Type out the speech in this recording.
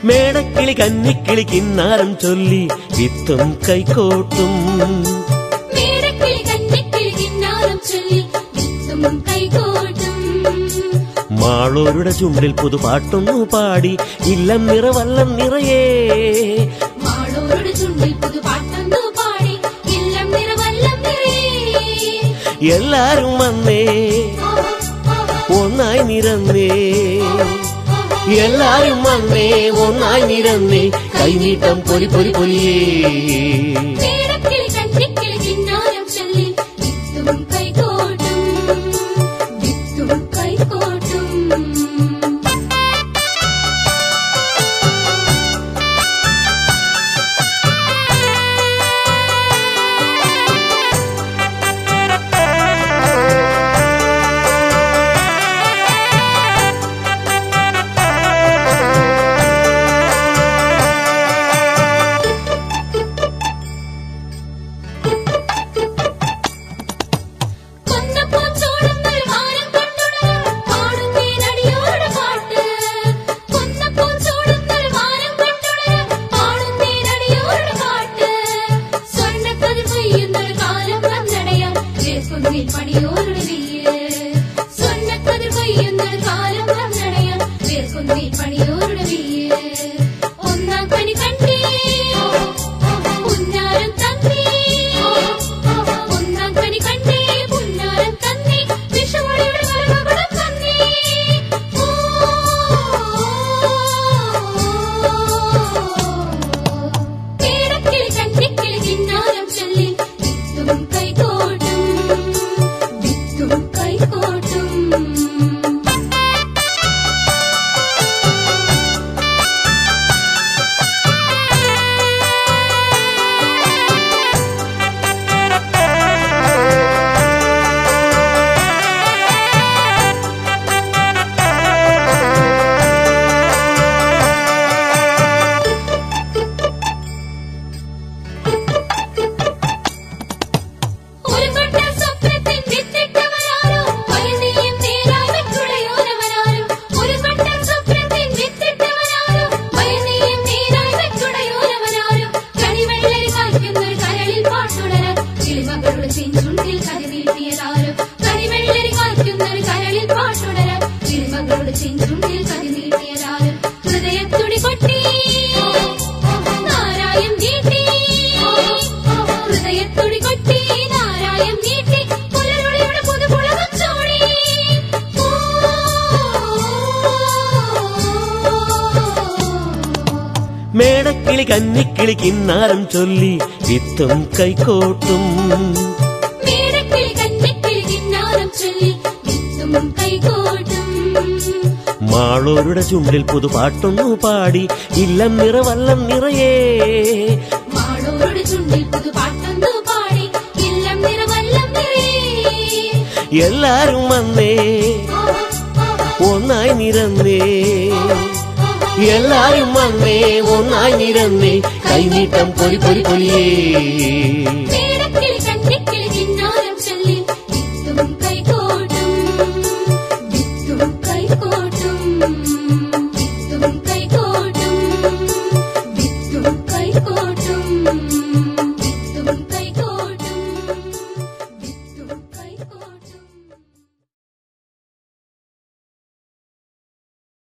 മേടക്കിളി കന്നിക്കിളി കിന്നാരം ചൊല്ലി വിത്തും കൈക്കോട്ടും മേടക്കിളി കന്നിക്കിളി കിന്നാരം ചൊല്ലി വിത്തും കൈകോട്ടും മാളോരുടെ ചുണ്ടിൽ പുതുപാട്ടൊന്നു പാടി ഇല്ലം നിറവല്ലം നിറയേ മാളോരുടെ ചുണ്ടിൽ പുതുപാട്ടൊന്നു പാടി ഇല്ലം നിറവല്ലം നിറയേ എല്ലാരും വന്നേ ഒന്നായി നിരന്നേ എല്ലാരും വന്നേ ഒന്നായി നിരന്നേ കൈനീട്ടം പൊരി പൊരി പൊരിയേ മേടക്കിളി കന്നിക്കിളി കിന്നാരം ചൊല്ലി വിത്തും കൈകോട്ടും വിത്തും കൈകോട്ടും കൊന്നപ്പൂച്ചോടുന്നൊരു വാനം കണ്ടുണരും പാടുന്നേനടിയോരുടെ പാട്ട്. കൊന്നപ്പൂച്ചോടുന്നൊരു വാനം കണ്ടുണരും പാടുന്നേനടിയോരുടെ പാട്ട്. സ്വർണ്ണക്കതിർ കൊയ്യുന്നൊരു കാലം വന്നടയാൻ ചേർക്കുന്നിൽ പണിയോരുടെ വീര്. സ്വർണ്ണക്കതിർ കൊയ്യുന്നൊരു കാലം വന്നടയാൻ ചേർക്കുന്നിൽ പണിയോരുടെ വീര്. ഒന്നാം കണി കണ്ടേ പുന്നാരം തന്നേ ഒന്നാം കണി കണ്ടേ പുന്നാരം തന്നേ വിഷമണിയുടെ വരമകുടം തന്നേ ഓ കേടക്കിളി കണ്ടിക്കിളി കിന്നാരം ചൊല്ലി വിത്തും കൈകോട്ടും വിത്തും കൈകോട്ടും ഒരു കൊട്ട സ്വപ്നത്തിൻ വിത്തിട്ടവരാരോ വയലിയും നേരായി വെച്ചുടയോരവരാരോ ഒരു കൊട്ട സ്വപ്നത്തിൻ വിത്തിട്ടവരാരോ വയലിയും നേരായി വെച്ചുടയോരവരാരോ കണിവെള്ളരി കായ്ക്കുന്നൊരു കരളിൽ പാട്ടുടരാൻ കിളിമകളുടെ ചെഞ്ചുണ്ടിൽ കതി നീട്ടിയതാരോ കണിവെള്ളരി കായ്ക്കുന്നൊരു കരളിൽ പാട്ടുടരാൻ കിളിമകളുടെ ചെഞ്ചുണ്ടിൽ കതി നീട്ടിയതാരോ ഹൃദയത്തുടി കൊട്ടി നാരായം നീട്ടി ഹൃദയത്തുടി കൊട്ടി നാരായം നീട്ടി പുലരുളിയുടെ പുതുപുളകം ചോടി മേടക്കിളി കന്നിക്കിളി കിന്നാരം ചൊല്ലി വിത്തും കൈക്കോട്ടും മേടക്കിളി കന്നിക്കിളി കിന്നാരം ചൊല്ലി വിത്തും കൈകോട്ടും മാളോരുടെ ചുണ്ടിൽ പുതുപാട്ടൊന്നു പാടി ഇല്ലം നിറവല്ലം നിറയേ മാളോരുടെ ചുണ്ടിൽ പുതുപാട്ടൊന്നു പാടി ഇല്ലം നിറവല്ലം നിറയേ എല്ലാരും വന്നേ ഒന്നായി നിരന്നേ എല്ലാരും വന്നേ ഒന്നായി നിരന്നേ കൈനീട്ടം പൊരി പൊരി പൊരിയേ